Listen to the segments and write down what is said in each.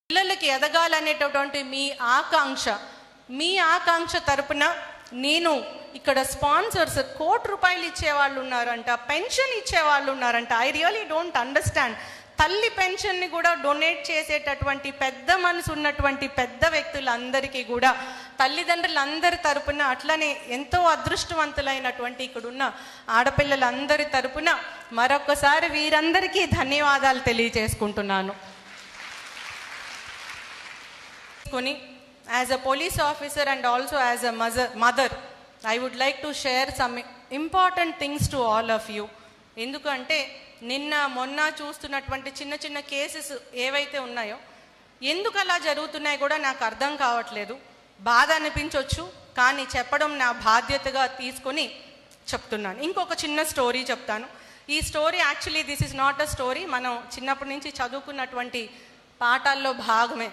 పిల్లలకి ఎదగాలనేటటువంటి మీ ఆకాంక్ష మీ ఆకాంక్ష తరపున నేను ఇక్కడ స్పాన్సర్స్ కోటి రూపాయలు ఇచ్చే వాళ్ళు ఉన్నారంట పెన్షన్ ఇచ్చే వాళ్ళు ఉన్నారంట ఐ రియలీ డోంట్ అండర్స్టాండ్ తల్లి పెన్షన్ని కూడా డొనేట్ చేసేటటువంటి పెద్ద మనసు ఉన్నటువంటి పెద్ద వ్యక్తులందరికీ కూడా తల్లిదండ్రులందరి తరపున అట్లనే ఎంతో అదృష్టవంతులైనటువంటి ఇక్కడున్న ఆడపిల్లలందరి తరపున మరొకసారి వీరందరికీ ధన్యవాదాలు తెలియజేసుకుంటున్నాను కొని as a police officer and also as a mother mother I would like to share some important things to all of you ఎందుకంటే నిన్న మొన్న చూస్తున్నటువంటి చిన్న చిన్న కేసెస్ ఏవైతే ఉన్నాయో ఎందుకు అలా జరుగుతున్నాయి కూడా నాకు అర్థం కావట్లేదు బాధ అనిపించవచ్చు కానీ చెప్పడం నా బాధ్యతగా తీసుకొని చెప్తున్నాను ఇంకొక చిన్న స్టోరీ చెప్తాను ఈ story actually this is not a story మనం చిన్నప్పటి నుంచి చదువుకున్నటువంటి పాఠాల్లో భాగమే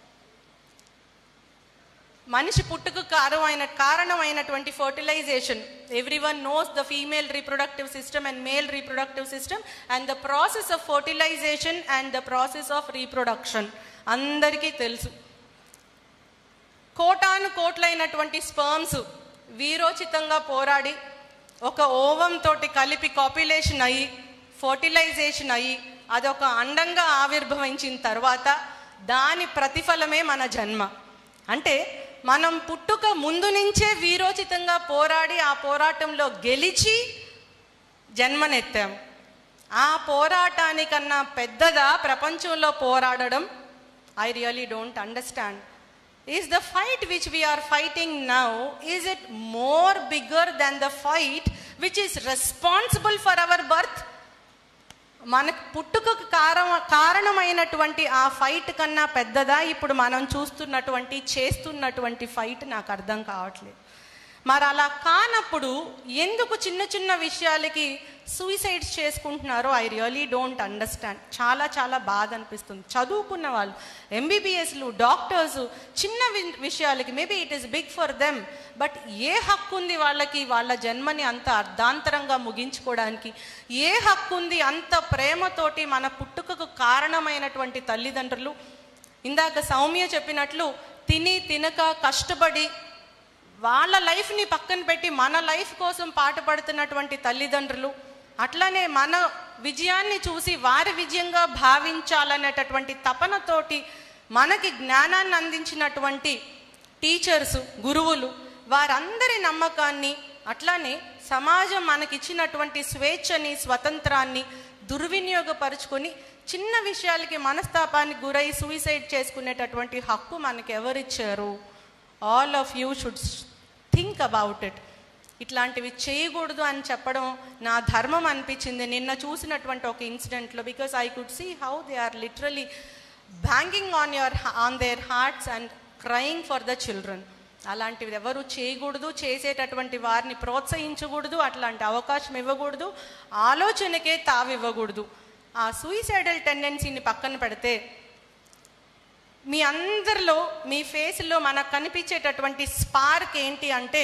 మనిషి పుట్టుకు కారణమైన కారణమైనటువంటి fertilisation every one knows the female reproductive system and male reproductive system and the process of fertilisation and the process of reproduction అందరికీ తెలుసు కోటాను కోట్లైనటువంటి స్పర్మ్స్ వీరోచితంగా పోరాడి ఒక ఓవం తోటి కలిపి కాపులేషన్ అయ్యి ఫర్టిలైజేషన్ అయ్యి అదొక అండంగా ఆవిర్భవించిన తర్వాత దాని ప్రతిఫలమే మన జన్మ అంటే మనం పుట్టుక ముందు నుంచే వీరోచితంగా పోరాడి ఆ పోరాటంలో గెలిచి జన్మనెత్తాం ఆ పోరాటానికన్నా పెద్దదా ప్రపంచంలో పోరాడడం I really don't understand is the fight which we are fighting now is it more bigger than the fight which is responsible for our birth మనకు పుట్టుకకు కారణ కారణమైనటువంటి ఆ ఫైట్ కన్నా పెద్దదా ఇప్పుడు మనం చూస్తున్నటువంటి చేస్తున్నటువంటి ఫైట్ నాకు అర్థం కావట్లేదు మరి అలా కానప్పుడు ఎందుకు చిన్న చిన్న విషయాలకి సూసైడ్స్ చేసుకుంటున్నారో ఐ రియలీ డోంట్ అండర్స్టాండ్ చాలా చాలా బాధ అనిపిస్తుంది చదువుకున్న వాళ్ళు ఎంబీబీఎస్లు డాక్టర్స్ చిన్న వి- విషయాలకి maybe it is big for them but ఏ హక్కు ఉంది వాళ్ళకి వాళ్ళ జన్మని అంత అర్ధాంతరంగా ముగించుకోవడానికి ఏ హక్కు ఉంది అంత ప్రేమతోటి మన పుట్టుకకు కారణమైనటువంటి తల్లిదండ్రులు ఇందాక సౌమ్య చెప్పినట్లు తిని తినక కష్టపడి వాళ్ళ లైఫ్ని పక్కన పెట్టి మన లైఫ్ కోసం పాటుపడుతున్నటువంటి తల్లిదండ్రులు అట్లనే మన విజయాన్ని చూసి వారి విజయంగా భావించాలనేటటువంటి తపనతోటి మనకి జ్ఞానాన్ని అందించినటువంటి టీచర్స్ గురువులు వారందరి నమ్మకాన్ని అట్లానే సమాజం మనకిచ్చినటువంటి స్వేచ్ఛని స్వతంత్రాన్ని దుర్వినియోగపరుచుకొని చిన్న విషయాలకి మనస్తాపానికి గురై సూసైడ్ చేసుకునేటటువంటి హక్కు మనకి ఎవరిచ్చారు all of you should think about it ఇట్లాంటివి చేయకూడదు అని చెప్పడం నా ధర్మం అనిపించింది నిన్న చూసినటువంటి ఒక ఇన్సిడెంట్లో because I could see how they are literally banging on your on their hearts and crying for the children అలాంటివి ఎవరు చేయకూడదు చేసేటటువంటి వారిని ప్రోత్సహించకూడదు అట్లాంటి అవకాశం ఇవ్వకూడదు ఆలోచనకే తావివ్వకూడదు ఆ సూయిసైడల్ టెండెన్సీని పక్కన పెడితే మీ అందరిలో మీ ఫేస్లో మనకు కనిపించేటటువంటి స్పార్క్ ఏంటి అంటే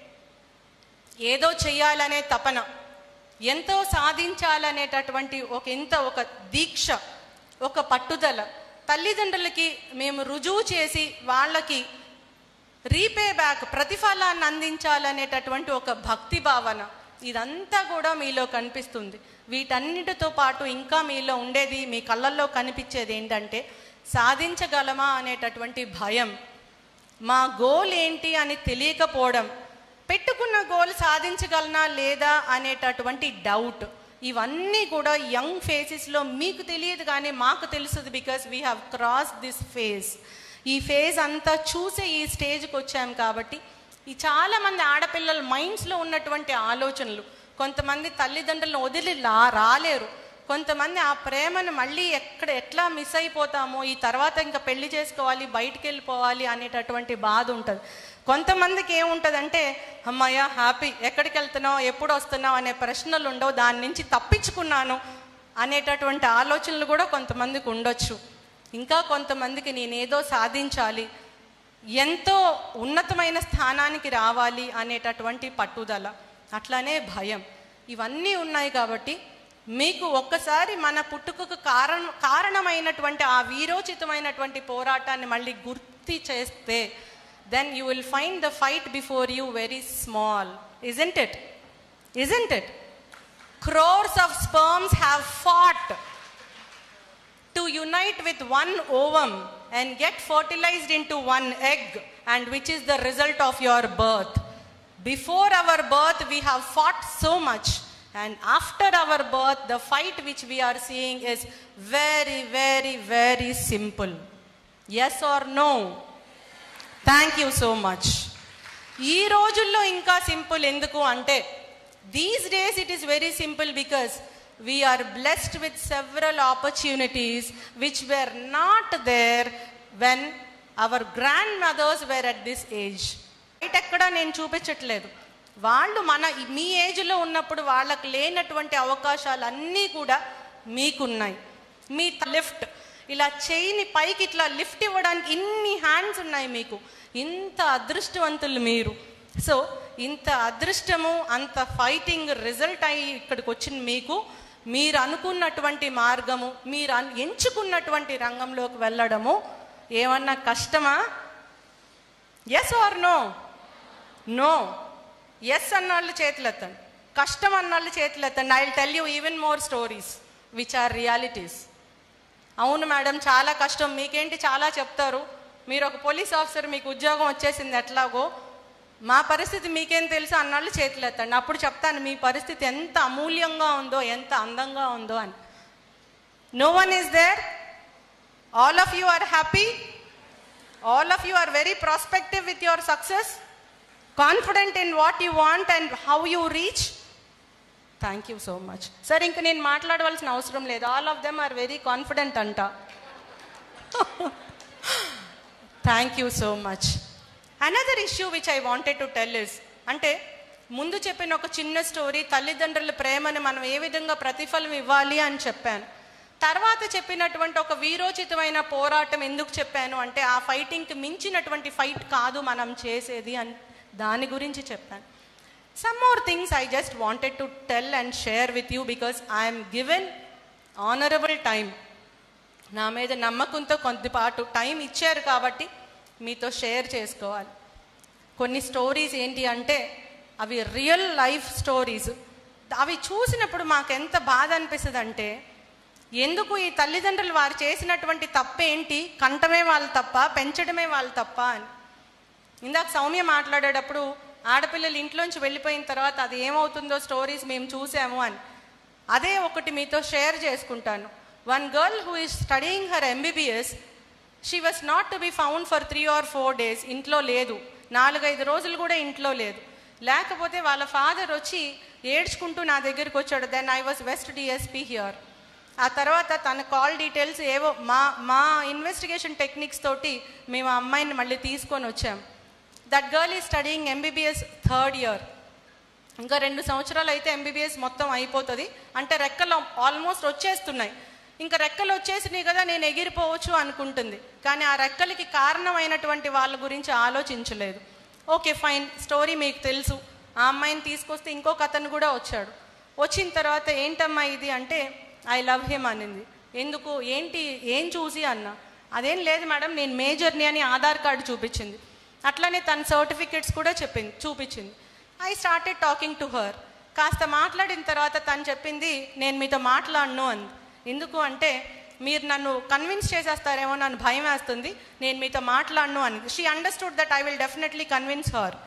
ఏదో చెయ్యాలనే తపన ఎంతో సాధించాలనేటటువంటి ఒక ఎంత ఒక దీక్ష ఒక పట్టుదల తల్లిదండ్రులకి మేము రుజువు చేసి వాళ్ళకి రీపే బ్యాక్ ప్రతిఫలాన్ని అందించాలనేటటువంటి ఒక భక్తి భావన ఇదంతా కూడా మీలో కనిపిస్తుంది వీటన్నిటితో పాటు ఇంకా మీలో ఉండేది మీ కళ్ళల్లో కనిపించేది ఏంటంటే సాధించగలమా అనేటటువంటి భయం మా గోల్ ఏంటి అని తెలియకపోవడం పెట్టుకున్న గోల్ సాధించగలనా లేదా అనేటటువంటి డౌట్ ఇవన్నీ కూడా యంగ్ ఫేసెస్లో మీకు తెలియదు కానీ మాకు తెలుస్తుంది because we have cross this phase ఈ ఫేజ్ అంతా చూసే ఈ స్టేజ్కి వచ్చాం కాబట్టి ఈ చాలామంది ఆడపిల్లల మైండ్స్లో ఉన్నటువంటి ఆలోచనలు కొంతమంది తల్లిదండ్రులను వదిలి లా రాలేరు కొంతమంది ఆ ప్రేమను మళ్ళీ ఎక్కడ ఎట్లా మిస్ అయిపోతామో ఈ తర్వాత ఇంకా పెళ్లి చేసుకోవాలి బయటికి వెళ్ళిపోవాలి అనేటటువంటి బాధ ఉంటుంది కొంతమందికి ఏముంటుందంటే అమ్మయ్య హ్యాపీ ఎక్కడికి వెళ్తున్నావు ఎప్పుడు వస్తున్నావు అనే ప్రశ్నలు ఉండవు దాని నుంచి తప్పించుకున్నాను అనేటటువంటి ఆలోచనలు కూడా కొంతమందికి ఉండొచ్చు ఇంకా కొంతమందికి నేనేదో సాధించాలి ఎంతో ఉన్నతమైన స్థానానికి రావాలి అనేటటువంటి పట్టుదల అట్లానే భయం ఇవన్నీ ఉన్నాయి కాబట్టి మీకు ఒక్కసారి మన పుట్టుకకు కారణం కారణమైనటువంటి ఆ వీరోచితమైనటువంటి పోరాటాన్ని మళ్ళీ గుర్తి చేస్తే then you will find the fight before you very small isn't it isn't it crores of sperms have fought to unite with one ovum and get fertilized into one egg, and which is the result of your birth. Before our birth, we have fought so much, and after our birth, the fight which we are seeing is very, very, very simple. Yes or no? Thank you so much ఈ రోజుల్లో ఇంకా simple ఎందుకు అంటే these days it is very simple because we are blessed with several opportunities which were not there when our grandmothers were at this age బయట ఎక్కడ నేను చూపించట్లేదు వాళ్ళు మన మీ ఏజ్లో ఉన్నప్పుడు వాళ్ళకి లేనటువంటి అవకాశాలు అన్నీ కూడా మీకున్నాయి మీ లిఫ్ట్ ఇలా చేయిని పైకి ఇట్లా లిఫ్ట్ ఇవ్వడానికి ఇన్ని హ్యాండ్స్ ఉన్నాయి మీకు ఇంత అదృష్టవంతులు మీరు సో ఇంత అదృష్టము అంత ఫైటింగ్ రిజల్ట్ అయ్యి ఇక్కడికి వచ్చిన మీకు మీరు అనుకున్నటువంటి మార్గము మీరు అన్- ఎంచుకున్నటువంటి రంగంలోకి వెళ్ళడము ఏమన్నా కష్టమా yes or no no yes అన్నాళ్ళు చేతులెత్తండి కష్టం అన్నాళ్ళు చేతులెత్తండి I will tell you even more stories which are realities అవును మేడం చాలా కష్టం మీకేంటి చాలా చెప్తారు మీరు ఒక పోలీస్ ఆఫీసర్ మీకు ఉద్యోగం వచ్చేసింది ఎట్లాగో మా పరిస్థితి మీకేం తెలుసు అన్నాళ్ళు చేతులు ఎత్తండి అప్పుడు చెప్తాను మీ పరిస్థితి ఎంత అమూల్యంగా ఉందో ఎంత అందంగా ఉందో అని no one is there all of you are happy all of you are very prospective with your success confident in what you want and how you reach thank you so much sir ఇంక నేను మాట్లాడవలసిన అవసరం లేదు all of them are very confident అంట thank you so much another issue which I wanted to tell is అంటే ముందు చెప్పిన ఒక చిన్న స్టోరీ తల్లిదండ్రుల ప్రేమను మనం ఏ విధంగా ప్రతిఫలం ఇవ్వాలి అని చెప్పాను తర్వాత చెప్పినటువంటి ఒక వీరోచితమైన పోరాటం ఎందుకు చెప్పాను అంటే ఆ ఫైటింగ్కి మించినటువంటి ఫైట్ కాదు మనం చేసేది అని దాని గురించి చెప్పాను some more things I just wanted to tell and share with you because I'm given honourable time నా మీద నమ్మకంతో కొద్దిపాటు టైం ఇచ్చారు కాబట్టి మీతో షేర్ చేసుకోవాలి కొన్ని స్టోరీస్ ఏంటి అంటే అవి రియల్ లైఫ్ స్టోరీస్ అవి చూసినప్పుడు మాకు ఎంత బాధ అనిపిస్తుంది అంటే ఎందుకు ఈ తల్లిదండ్రులు వారు చేసినటువంటి తప్పేంటి కంటమే వాళ్ళు తప్ప పెంచడమే వాళ్ళు తప్ప అని ఇందాక సౌమ్య మాట్లాడేటప్పుడు ఆడపిల్లలు ఇంట్లోంచి వెళ్ళిపోయిన తర్వాత అది ఏమవుతుందో స్టోరీస్ మేము చూసాము అని అదే ఒకటి మీతో షేర్ చేసుకుంటాను one girl who is studying her MBBS she was not to be found for three or four days ఇంట్లో లేదు నాలుగైదు రోజులు కూడా ఇంట్లో లేదు లేకపోతే వాళ్ళ ఫాదర్ వచ్చి ఏడ్చుకుంటూ నా దగ్గరికి వచ్చాడు then I was west DSP here ఆ తర్వాత తన కాల్ డీటెయిల్స్ ఏవో మా మా ఇన్వెస్టిగేషన్ టెక్నిక్స్ తోటి మేము ఆ అమ్మాయిని మళ్ళీ తీసుకొని వచ్చాం that girl is studying MBBS third year ఇంకా రెండు సంవత్సరాలు అయితే ఎంబీబీఎస్ మొత్తం అయిపోతుంది అంటే రెక్కలు ఆల్మోస్ట్ వచ్చేస్తున్నాయి ఇంకా రెక్కలు వచ్చేసినాయి కదా నేను ఎగిరిపోవచ్చు అనుకుంటుంది కానీ ఆ రెక్కలకి కారణమైనటువంటి వాళ్ళ గురించి ఆలోచించలేదు ఓకే ఫైన్ స్టోరీ మీకు తెలుసు ఆ అమ్మాయిని తీసుకొస్తే ఇంకొక అతను కూడా వచ్చాడు వచ్చిన తర్వాత ఏంటమ్మా ఇది అంటే ఐ లవ్ హిమ్ అనింది ఎందుకు ఏంటి ఏం చూసి అన్న అదేం లేదు మేడం నేను మేజర్ని అని ఆధార్ కార్డు చూపించింది అట్లానే తన సర్టిఫికెట్స్ కూడా చెప్పింది చూపించింది I started talking to her కాస్త మాట్లాడిన తర్వాత తను చెప్పింది నేను మీతో మాట్లాడను అంది ఎందుకు అంటే మీరు నన్ను కన్విన్స్ చేసేస్తారేమో నన్ను భయం వేస్తుంది నేను మీతో మాట్లాడను అని she understood that I will definitely convince her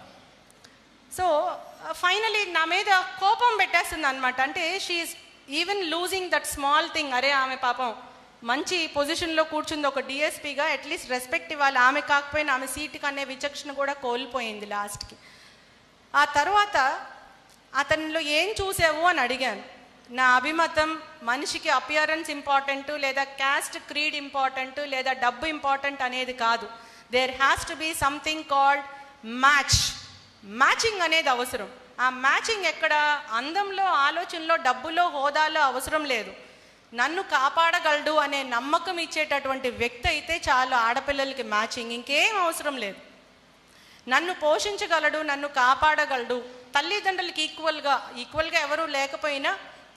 so finally నా మీద కోపం పెట్టేస్తుంది అనమాట అంటే she's even losing that small thing అరే ఆమె పాపం మంచి పొజిషన్లో కూర్చుంది ఒక డిఎస్పీగా అట్లీస్ట్ రెస్పెక్ట్ ఇవ్వాలి ఆమె కాకపోయినా ఆమె సీటుకి అనే విచక్షణ కూడా కోల్పోయింది లాస్ట్కి ఆ తర్వాత అతనిలో ఏం చూసావు అని అడిగాను నా అభిమతం మనిషికి అపియరెన్స్ ఇంపార్టెంట్ లేదా క్యాస్ట్ క్రీడ్ ఇంపార్టెంట్ లేదా డబ్బు ఇంపార్టెంట్ అనేది కాదు there has to be something called match matching అనేది అవసరం ఆ మ్యాచింగ్ ఎక్కడ అందంలో ఆలోచనలో డబ్బులో హోదాలో అవసరం లేదు నన్ను కాపాడగలడు అనే నమ్మకం ఇచ్చేటటువంటి వ్యక్తి అయితే చాలు ఆడపిల్లలకి మ్యాచింగ్ ఇంకేం అవసరం లేదు నన్ను పోషించగలడు నన్ను కాపాడగలడు తల్లిదండ్రులకి ఈక్వల్గా ఈక్వల్గా ఎవరు లేకపోయినా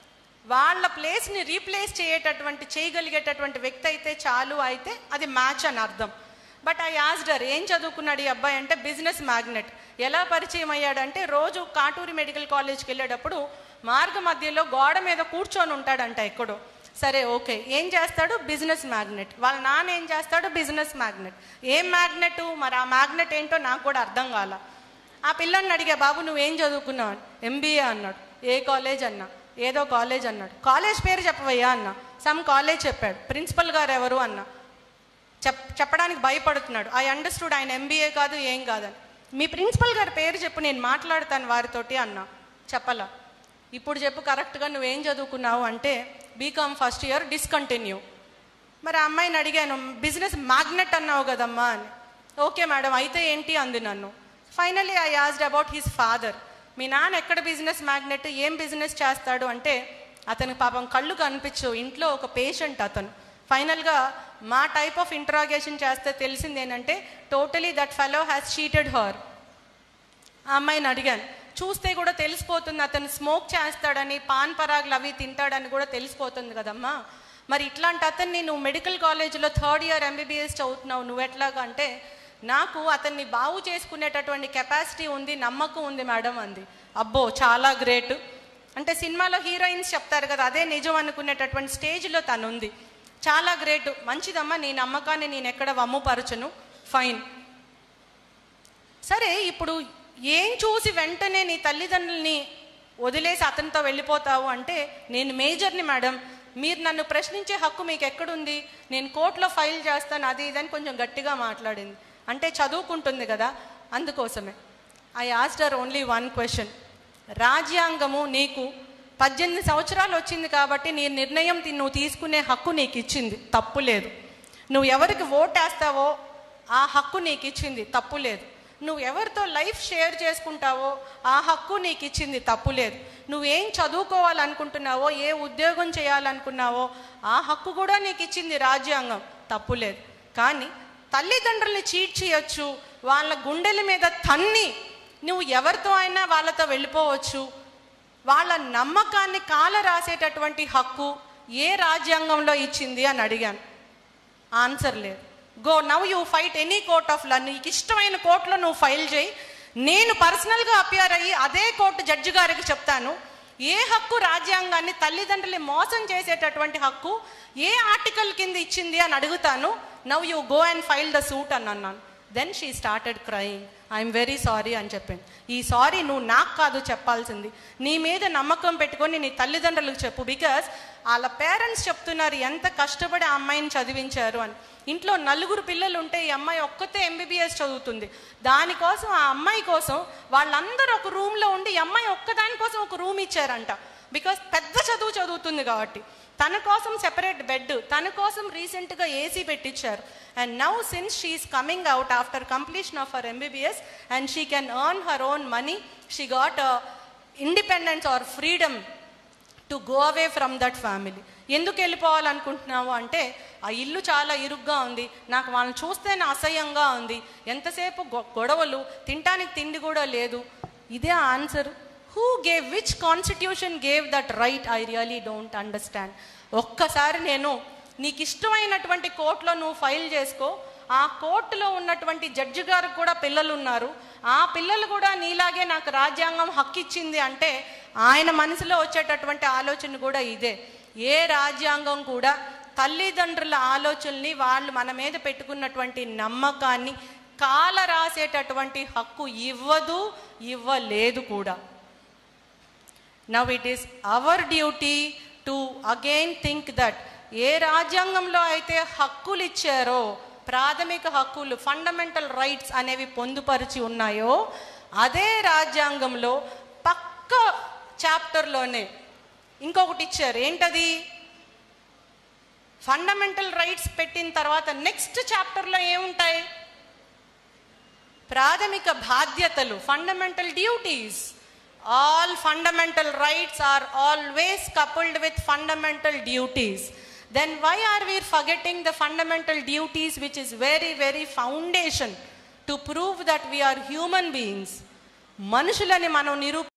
వాళ్ళ ప్లేస్ని రీప్లేస్ చేయటటువంటి చేయగలిగేటటువంటి వ్యక్తి అయితే చాలు అయితే అది మ్యాచ్ అని అర్థం బట్ ఐ ఆస్డర్ ఏం చదువుకున్నాడు ఈ అబ్బాయి అంటే బిజినెస్ మ్యాగ్నెట్ ఎలా పరిచయం అయ్యాడంటే రోజు కాటూరి మెడికల్ కాలేజ్కి వెళ్ళేటప్పుడు మార్గ మధ్యలో గోడ మీద కూర్చొని ఉంటాడంట ఎక్కడో సరే ఓకే ఏం చేస్తాడు బిజినెస్ మ్యాగ్నెట్ వాళ్ళ నాన్న ఏం చేస్తాడు బిజినెస్ మ్యాగ్నెట్ ఏం మ్యాగ్నెట్ మరి ఆ మ్యాగ్నెట్ ఏంటో నాకు కూడా అర్థం కాల ఆ పిల్లని అడిగా బాబు నువ్వేం చదువుకున్నావు ఎంబీఏ అన్నాడు ఏ కాలేజ్ అన్నా ఏదో కాలేజ్ అన్నాడు కాలేజ్ పేరు చెప్పవయ్యా అన్న సమ్ కాలేజ్ చెప్పాడు ప్రిన్సిపల్ గారు ఎవరు అన్న చెప్ చెప్పడానికి భయపడుతున్నాడు ఐ అండర్స్టూడ్ ఆయన ఎంబీఏ కాదు ఏం కాదని మీ ప్రిన్సిపల్ గారి పేరు చెప్పు నేను మాట్లాడతాను వారితోటి అన్న చెప్పలా ఇప్పుడు చెప్పు కరెక్ట్గా నువ్వేం చదువుకున్నావు అంటే బీకామ్ ఫస్ట్ ఇయర్ డిస్కంటిన్యూ మరి ఆ అమ్మాయిని అడిగాను బిజినెస్ మ్యాగ్నెట్ అన్నావు కదమ్మా అని ఓకే మేడం అయితే ఏంటి అంది నన్ను finally I asked about his father మీ నాన్న ఎక్కడ బిజినెస్ మ్యాగ్నెట్ ఏం బిజినెస్ చేస్తాడు అంటే అతనికి పాపం కళ్ళు కనిపించు ఇంట్లో ఒక పేషెంట్ అతను ఫైనల్గా మా టైప్ ఆఫ్ ఇంటరాగేషన్ చేస్తే తెలిసింది ఏంటంటే totally that fellow has cheated her ఆ అమ్మాయిని అడిగాను చూస్తే కూడా తెలిసిపోతుంది అతను స్మోక్ చేస్తాడని పాన్ పరాగులు అవి తింటాడని కూడా తెలిసిపోతుంది కదమ్మా మరి ఇట్లాంటి అతన్ని నువ్వు మెడికల్ కాలేజీలో థర్డ్ ఇయర్ ఎంబీబీఎస్ చదువుతున్నావు నువ్వు ఎట్లాగా అంటే నాకు అతన్ని బాగు చేసుకునేటటువంటి కెపాసిటీ ఉంది నమ్మకం ఉంది మేడం అంది అబ్బో చాలా గ్రేట్ అంటే సినిమాలో హీరోయిన్స్ చెప్తారు కదా అదే నిజం అనుకునేటటువంటి స్టేజ్లో తను ఉంది చాలా గ్రేట్ మంచిదమ్మా నీ నమ్మకాన్ని నేను ఎక్కడ వమ్ముపరచను ఫైన్ సరే ఇప్పుడు ఏం చూసి వెంటనే నీ తల్లిదండ్రుల్ని వదిలేసి అతనితో వెళ్ళిపోతావు అంటే నేను మేజర్ని మేడం మీరు నన్ను ప్రశ్నించే హక్కు మీకు ఎక్కడుంది నేను కోర్టులో ఫైల్ చేస్తాను అది ఇదని కొంచెం గట్టిగా మాట్లాడింది అంటే చదువుకుంటుంది కదా అందుకోసమే I asked her only one question రాజ్యాంగము నీకు పద్దెనిమిది సంవత్సరాలు వచ్చింది కాబట్టి నీ నిర్ణయం తి- నువ్వు తీసుకునే హక్కు నీకు ఇచ్చింది తప్పు లేదు నువ్వు ఎవరికి ఓటేస్తావో ఆ హక్కు నీకు ఇచ్చింది తప్పు లేదు నువ్వు ఎవరితో లైఫ్ షేర్ చేసుకుంటావో ఆ హక్కు నీకు ఇచ్చింది తప్పు లేదు నువ్వేం చదువుకోవాలనుకుంటున్నావో ఏ ఉద్యోగం చేయాలనుకున్నావో ఆ హక్కు కూడా నీకు ఇచ్చింది రాజ్యాంగం తప్పు లేదు కానీ తల్లిదండ్రుల్ని చీట్ చేయొచ్చు వాళ్ళ గుండెల మీద తన్ని నువ్వు ఎవరితో అయినా వాళ్ళతో వెళ్ళిపోవచ్చు వాళ్ళ నమ్మకాన్ని కాల రాసేటటువంటి హక్కు ఏ రాజ్యాంగంలో ఇచ్చింది అని అడిగాను ఆన్సర్ లేదు go now you fight any court of law నీకు ఇష్టమైన కోర్టులో నువ్వు ఫైల్ చేయి నేను పర్సనల్గా అపియర్ అయ్యి అదే కోర్టు జడ్జి గారికి చెప్తాను ఏ హక్కు రాజ్యాంగాన్ని తల్లిదండ్రుల్ని మోసం చేసేటటువంటి హక్కు ఏ ఆర్టికల్ కింద ఇచ్చింది అని అడుగుతాను now you go and file the suit అని అన్నాను then she started crying I'm very sorry అని చెప్పింది ఈ సారీ నువ్వు నాకు కాదు చెప్పాల్సింది నీ మీద నమ్మకం పెట్టుకొని నీ తల్లిదండ్రులకు చెప్పు బికాస్ వాళ్ళ పేరెంట్స్ చెప్తున్నారు ఎంత కష్టపడి ఆ అమ్మాయిని చదివించారు అని ఇంట్లో నలుగురు పిల్లలు ఉంటే ఈ అమ్మాయి ఒక్కతే ఎంబీబీఎస్ చదువుతుంది దానికోసం ఆ అమ్మాయి కోసం వాళ్ళందరూ ఒక రూమ్లో ఉండి ఈ అమ్మాయి ఒక్కదాని కోసం ఒక రూమ్ ఇచ్చారంట బికాస్ పెద్ద చదువు చదువుతుంది కాబట్టి తన కోసం సెపరేట్ బెడ్ తన కోసం రీసెంట్గా ఏసీ పెట్టించారు and now since she's coming out after completion of her MBBS and she can earn her own money she got independence or freedom to go away from that family ఎందుకు వెళ్ళిపోవాలనుకుంటున్నావు అంటే ఆ ఇల్లు చాలా ఇరుగ్గా ఉంది నాకు వాళ్ళని చూస్తేనే అసహ్యంగా ఉంది ఎంతసేపు గొ- గొడవలు తినటానికి తిండి కూడా లేదు ఇదే answer who gave which constitution gave that right I really don't understand ఒక్కసారి నేను నీకు ఇష్టమైనటువంటి కోర్టులో నువ్వు ఫైల్ చేసుకో ఆ కోర్టులో ఉన్నటువంటి జడ్జి గారికి కూడా పిల్లలు ఉన్నారు ఆ పిల్లలు కూడా నీలాగే నాకు రాజ్యాంగం హక్కు ఇచ్చింది అంటే ఆయన మనసులో వచ్చేటటువంటి ఆలోచన కూడా ఇదే ఏ రాజ్యాంగం కూడా తల్లిదండ్రుల ఆలోచనల్ని వాళ్ళు మన మీద పెట్టుకున్నటువంటి నమ్మకాన్ని కాల రాసేటటువంటి హక్కు ఇవ్వదు ఇవ్వలేదు కూడా now it is our duty to again think that ఏ రాజ్యాంగంలో అయితే హక్కులు ఇచ్చారో ప్రాథమిక హక్కులు ఫండమెంటల్ రైట్స్ అనేవి పొందుపరిచి ఉన్నాయో అదే రాజ్యాంగంలో పక్క చాప్టర్లోనే ఇంకొకటి ఇచ్చారు ఏంటది ఫండమెంటల్ రైట్స్ పెట్టిన తర్వాత నెక్స్ట్ చాప్టర్లో ఏముంటాయి ప్రాథమిక బాధ్యతలు fundamental duties all fundamental rights are always coupled with fundamental duties then why are we're forgetting the fundamental duties which is very very foundation to prove that we are human beings మనుషులని మనం నిరూ